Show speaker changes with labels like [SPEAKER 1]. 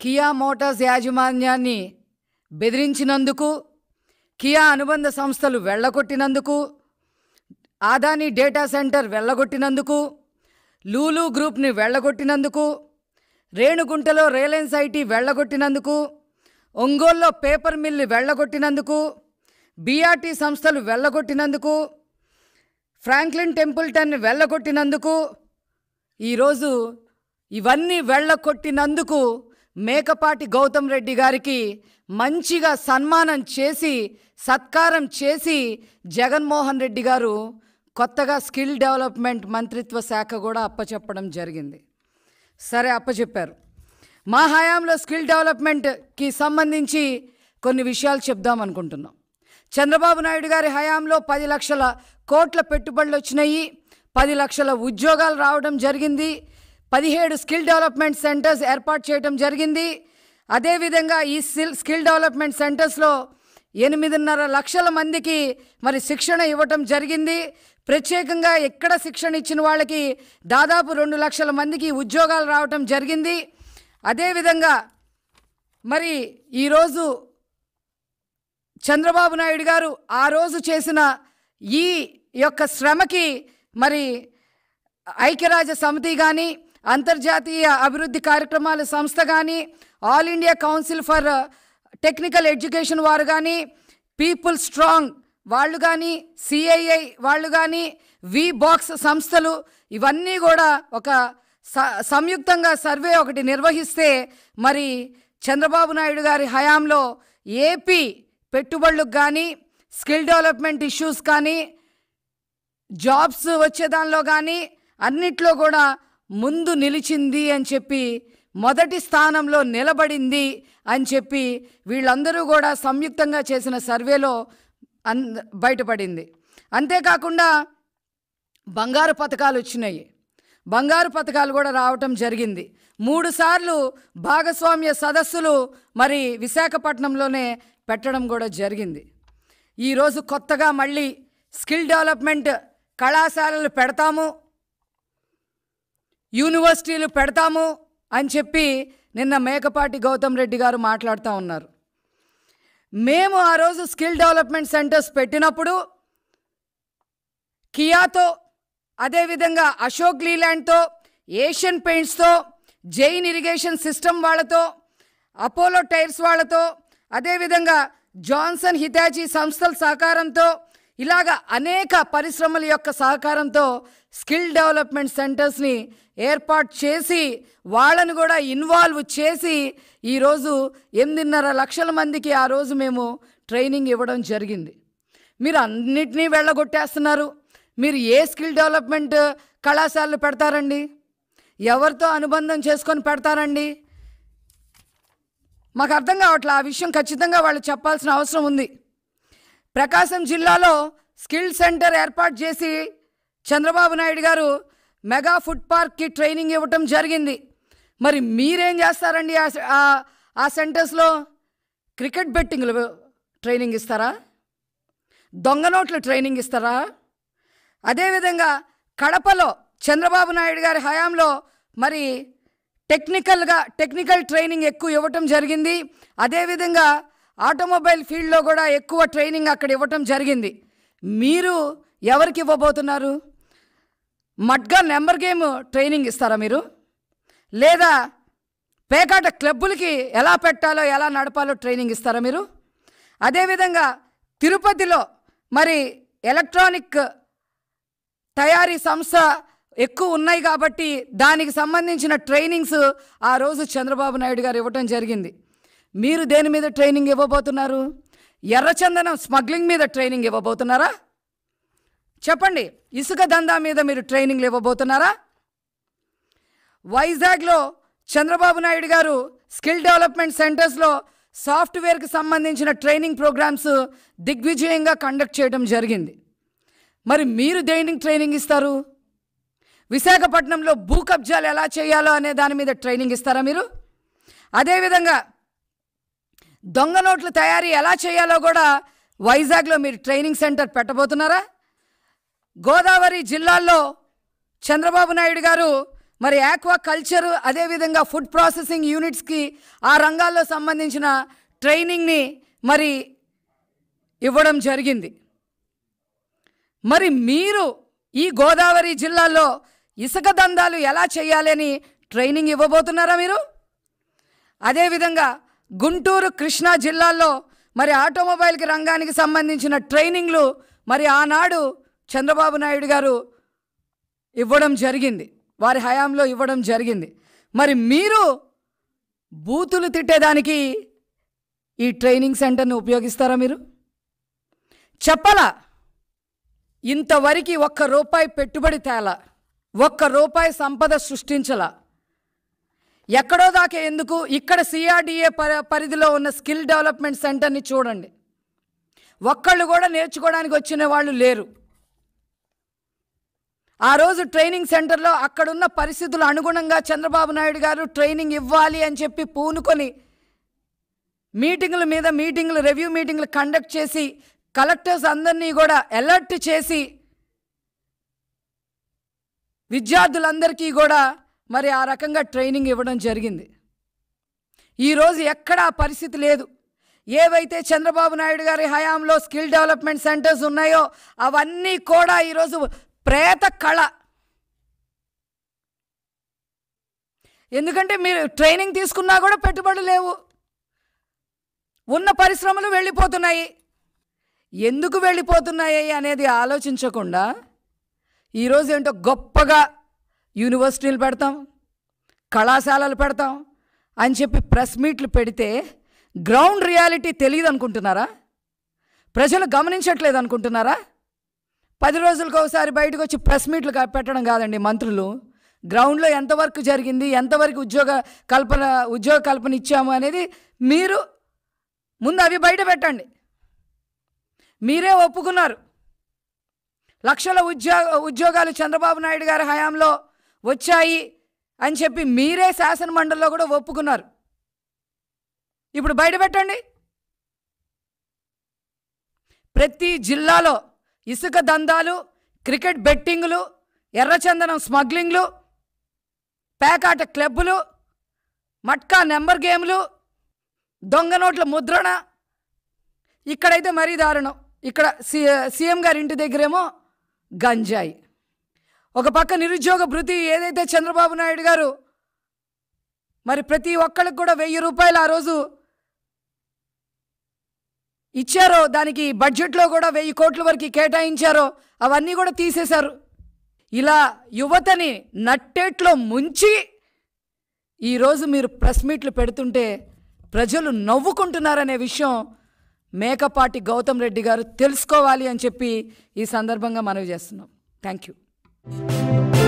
[SPEAKER 1] Kia Motors యాజమాన్యాన్ని బెదిరించినందుకు Kia అనుబంధ సంస్థలు వెళ్ళగొట్టినందుకు ఆదాని డేటా సెంటర్ వెళ్ళగొట్టినందుకు లూలు గ్రూప్ని వెళ్ళగొట్టినందుకు రేణుగుంటలో రిలయన్స్ ఐటీ వెళ్ళగొట్టినందుకు ఒంగోల్లో పేపర్ మిల్లు వెళ్ళగొట్టినందుకు బీఆర్టీ సంస్థలు వెళ్ళగొట్టినందుకు ఫ్రాంక్లిన్ టెంపుల్టన్ వెళ్ళగొట్టినందుకు ఈరోజు ఇవన్నీ వెళ్ళకొట్టినందుకు మేకపాటి గౌతమ్ రెడ్డి గారికి మంచిగా సన్మానం చేసి సత్కారం చేసి జగన్మోహన్ రెడ్డి గారు కొత్తగా స్కిల్ డెవలప్మెంట్ మంత్రిత్వ శాఖ కూడా అప్పచెప్పడం జరిగింది సరే అప్పచెప్పారు మా హయాంలో స్కిల్ డెవలప్మెంట్కి సంబంధించి కొన్ని విషయాలు చెప్దాం అనుకుంటున్నాం చంద్రబాబు నాయుడు గారి హయాంలో పది లక్షల కోట్ల పెట్టుబడులు వచ్చినాయి పది లక్షల ఉద్యోగాలు రావడం జరిగింది పదిహేడు స్కిల్ డెవలప్మెంట్ సెంటర్స్ ఏర్పాటు చేయడం జరిగింది అదేవిధంగా ఈ స్కిల్ స్కిల్ డెవలప్మెంట్ సెంటర్స్లో ఎనిమిదిన్నర లక్షల మందికి మరి శిక్షణ ఇవ్వటం జరిగింది ప్రత్యేకంగా ఎక్కడ శిక్షణ ఇచ్చిన వాళ్ళకి దాదాపు రెండు లక్షల మందికి ఉద్యోగాలు రావటం జరిగింది అదేవిధంగా మరి ఈరోజు చంద్రబాబు నాయుడు గారు ఆ రోజు చేసిన ఈ యొక్క శ్రమకి మరి ఐక్యరాజ్య సమితి కానీ అంతర్జాతీయ అభివృద్ధి కార్యక్రమాల సంస్థ కానీ All India Council for Technical Education వారు కానీ పీపుల్ స్ట్రాంగ్ వాళ్ళు కానీ సిఐఐ వాళ్ళు కానీ వి బాక్స్ సంస్థలు ఇవన్నీ కూడా ఒక స- సంయుక్తంగా సర్వే ఒకటి నిర్వహిస్తే మరి చంద్రబాబు నాయుడు గారి హయాంలో ఏపీ పెట్టుబడులకు కానీ స్కిల్ డెవలప్మెంట్ ఇష్యూస్ కానీ జాబ్స్ వచ్చే దానిలో కానీ అన్నిట్లో కూడా ముందు నిలిచింది అని చెప్పి మొదటి స్థానంలో నిలబడింది అని చెప్పి వీళ్ళందరూ కూడా సంయుక్తంగా చేసిన సర్వేలో అన్ బయటపడింది అంతేకాకుండా బంగారు పథకాలు వచ్చినాయి బంగారు పథకాలు కూడా రావటం జరిగింది మూడు సార్లు భాగస్వామ్య సదస్సులు మరి విశాఖపట్నంలోనే పెట్టడం కూడా జరిగింది ఈరోజు కొత్తగా మళ్ళీ స్కిల్ డెవలప్మెంట్ కళాశాలలు పెడతాము యూనివర్సిటీలు పెడతాము అని చెప్పి నిన్న మేకపాటి గౌతమ్ రెడ్డి గారు మాట్లాడుతూ ఉన్నారు మేము ఆ రోజు స్కిల్ డెవలప్మెంట్ సెంటర్స్ పెట్టినప్పుడు కియాతో అదేవిధంగా అశోక్ లీలాండ్తో ఏషియన్ పెయింట్స్తో జైన్ ఇరిగేషన్ సిస్టమ్ వాళ్ళతో అపోలో టైర్స్ వాళ్ళతో అదేవిధంగా జాన్సన్ హిటాచీ సంస్థల సహకారంతో ఇలాగ అనేక పరిశ్రమల యొక్క సహకారంతో స్కిల్ డెవలప్మెంట్ సెంటర్స్ని ఏర్పాటు చేసి వాళ్ళను కూడా ఇన్వాల్వ్ చేసి ఈరోజు ఎనిమిదిన్నర లక్షల మందికి ఆ రోజు మేము ట్రైనింగ్ ఇవ్వడం జరిగింది మీరు అన్నిటినీ వెళ్ళగొట్టేస్తున్నారు మీరు ఏ స్కిల్ డెవలప్మెంట్ కళాశాలలు పెడతారండి ఎవరితో అనుబంధం చేసుకొని పెడతారండి మాకు అర్థం కావట్లే ఆ విషయం ఖచ్చితంగా వాళ్ళు చెప్పాల్సిన అవసరం ఉంది ప్రకాశం జిల్లాలో స్కిల్ సెంటర్ ఏర్పాటు చేసి చంద్రబాబు నాయుడు గారు మెగా ఫుడ్ పార్క్కి ట్రైనింగ్ ఇవ్వటం జరిగింది మరి మీరేం చేస్తారండి ఆ సె- ఆ- ఆ సెంటర్స్లో క్రికెట్ బెట్టింగ్లు ట్రైనింగ్ ఇస్తారా దొంగ నోట్లు ట్రైనింగ్ ఇస్తారా అదేవిధంగా కడపలో చంద్రబాబు నాయుడు గారి హయాంలో మరి టెక్నికల్గా టెక్నికల్ ట్రైనింగ్ ఎక్కువ ఇవ్వటం జరిగింది అదేవిధంగా ఆటోమొబైల్ ఫీల్డ్లో కూడా ఎక్కువ ట్రైనింగ్ అక్కడ ఇవ్వటం జరిగింది మీరు ఎవరికి ఇవ్వబోతున్నారు మడ్గా నెంబర్ గేమ్ ట్రైనింగ్ ఇస్తారా మీరు లేదా పేకాట క్లబ్బులకి ఎలా పెట్టాలో ఎలా నడపాలో ట్రైనింగ్ ఇస్తారా మీరు అదేవిధంగా తిరుపతిలో మరి ఎలక్ట్రానిక్ తయారీ సంస్థ ఎక్కువ ఉన్నాయి కాబట్టి దానికి సంబంధించిన ట్రైనింగ్స్ ఆ రోజు చంద్రబాబు నాయుడు గారు ఇవ్వటం జరిగింది మీరు దేని మీద ట్రైనింగ్ ఇవ్వబోతున్నారు ఎర్రచందనం స్మగ్లింగ్ మీద ట్రైనింగ్ ఇవ్వబోతున్నారా చెప్పండి ఇసుక దందా మీద మీరు ట్రైనింగ్లు ఇవ్వబోతున్నారా వైజాగ్లో చంద్రబాబు నాయుడు గారు స్కిల్ డెవలప్మెంట్ సెంటర్స్లో సాఫ్ట్వేర్కి సంబంధించిన ట్రైనింగ్ ప్రోగ్రామ్స్ దిగ్విజయంగా కండక్ట్ చేయడం జరిగింది మరి మీరు దేనికి ట్రైనింగ్ ఇస్తారు విశాఖపట్నంలో భూ కబ్జాలు ఎలా చేయాలో అనే దాని మీద ట్రైనింగ్ ఇస్తారా మీరు అదేవిధంగా దొంగ నోట్ల తయారీ ఎలా చేయాలో కూడా వైజాగ్లో మీరు ట్రైనింగ్ సెంటర్ పెట్టబోతున్నారా గోదావరి జిల్లాల్లో చంద్రబాబు నాయుడు గారు మరి ఆక్వా కల్చర్ అదేవిధంగా ఫుడ్ ప్రాసెసింగ్ యూనిట్స్కి ఆ రంగాల్లో సంబంధించిన ట్రైనింగ్ని మరి ఇవ్వడం జరిగింది మరి మీరు ఈ గోదావరి జిల్లాలో ఇసుక దందాలు ఎలా చేయాలని ట్రైనింగ్ ఇవ్వబోతున్నారా మీరు అదేవిధంగా గుంటూరు కృష్ణా జిల్లాల్లో మరి ఆటోమొబైల్కి రంగానికి సంబంధించిన ట్రైనింగ్లు మరి ఆనాడు చంద్రబాబు నాయుడు గారు ఇవ్వడం జరిగింది వారి హయాంలో ఇవ్వడం జరిగింది మరి మీరు బూతులు తిట్టేదానికి ఈ ట్రైనింగ్ సెంటర్ని ఉపయోగిస్తారా మీరు చెప్పలా ఇంతవరకు ఒక్క రూపాయి పెట్టుబడి తేలా ఒక్క రూపాయి సంపద సృష్టించలా ఎక్కడో దాకా ఎందుకు ఇక్కడ సిఆర్డిఏ ప పరిధిలో ఉన్న స్కిల్ డెవలప్మెంట్ సెంటర్ని చూడండి ఒక్కళ్ళు కూడా నేర్చుకోవడానికి వచ్చిన వాళ్ళు లేరు ఆ రోజు ట్రైనింగ్ సెంటర్లో అక్కడున్న పరిస్థితులు అనుగుణంగా చంద్రబాబు నాయుడు గారు ట్రైనింగ్ ఇవ్వాలి అని చెప్పి పూనుకొని మీటింగుల మీద మీటింగులు రివ్యూ మీటింగులు కండక్ట్ చేసి కలెక్టర్స్ అందరినీ కూడా అలర్ట్ చేసి విద్యార్థులందరికీ కూడా మరి ఆ రకంగా ట్రైనింగ్ ఇవ్వడం జరిగింది ఈరోజు ఎక్కడ ఆ పరిస్థితి లేదు ఏవైతే చంద్రబాబు నాయుడు గారి హయాంలో స్కిల్ డెవలప్మెంట్ సెంటర్స్ ఉన్నాయో అవన్నీ కూడా ఈరోజు ప్రేత కళ ఎందుకంటే మీరు ట్రైనింగ్ తీసుకున్నా కూడా పెట్టుబడులు లేవు ఉన్న పరిశ్రమలు వెళ్ళిపోతున్నాయి ఎందుకు వెళ్ళిపోతున్నాయి అనేది ఆలోచించకుండా ఈరోజు ఏంటో గొప్పగా యూనివర్సిటీలు పెడతాం కళాశాలలు పెడతాం అని చెప్పి ప్రెస్ మీట్లు పెడితే గ్రౌండ్ రియాలిటీ తెలియదు అనుకుంటున్నారా ప్రజలు గమనించట్లేదు అనుకుంటున్నారా పది రోజులకు ఒకసారి బయటకు వచ్చి ప్రెస్ మీట్లు కా- పెట్టడం కాదండి మంత్రులు గ్రౌండ్లో ఎంతవరకు జరిగింది ఎంతవరకు ఉద్యోగ కల్పన ఉద్యోగ కల్పన ఇచ్చాము అనేది మీరు ముందు అవి బయట పెట్టండి మీరే ఒప్పుకున్నారు లక్షల ఉద్యోగ ఉద్యోగాలు చంద్రబాబు నాయుడు గారి హయాంలో వచ్చాయి అని చెప్పి మీరే శాసన మండలిలో కూడా ఒప్పుకున్నారు ఇప్పుడు బయట పెట్టండి ప్రతి జిల్లాలో ఇసుక దందాలు క్రికెట్ బెట్టింగులు ఎర్రచందనం స్మగ్లింగ్లు పేకాట క్లబ్బులు మట్కా నెంబర్ గేమ్లు దొంగ నోట్ల ముద్రణ ఇక్కడైతే మరీ దారుణం ఇక్కడ సి సీఎం గారి ఇంటి దగ్గరేమో గంజాయి ఒక పక్క నిరుద్యోగ భృతి ఏదైతే చంద్రబాబు నాయుడు గారు మరి ప్రతి ఒక్కరికి కూడా వెయ్యి రూపాయలు ఆ రోజు ఇచ్చారో దానికి బడ్జెట్లో కూడా వెయ్యి కోట్ల వరకు కేటాయించారో అవన్నీ కూడా తీసేశారు ఇలా యువతని నట్టేట్లో ముంచి ఈరోజు మీరు ప్రెస్ మీట్లు పెడుతుంటే ప్రజలు నవ్వుకుంటున్నారనే విషయం మేకపాటి గౌతమ్ రెడ్డి గారు తెలుసుకోవాలి అని చెప్పి ఈ సందర్భంగా మనవి చేస్తున్నాం థ్యాంక్ యూ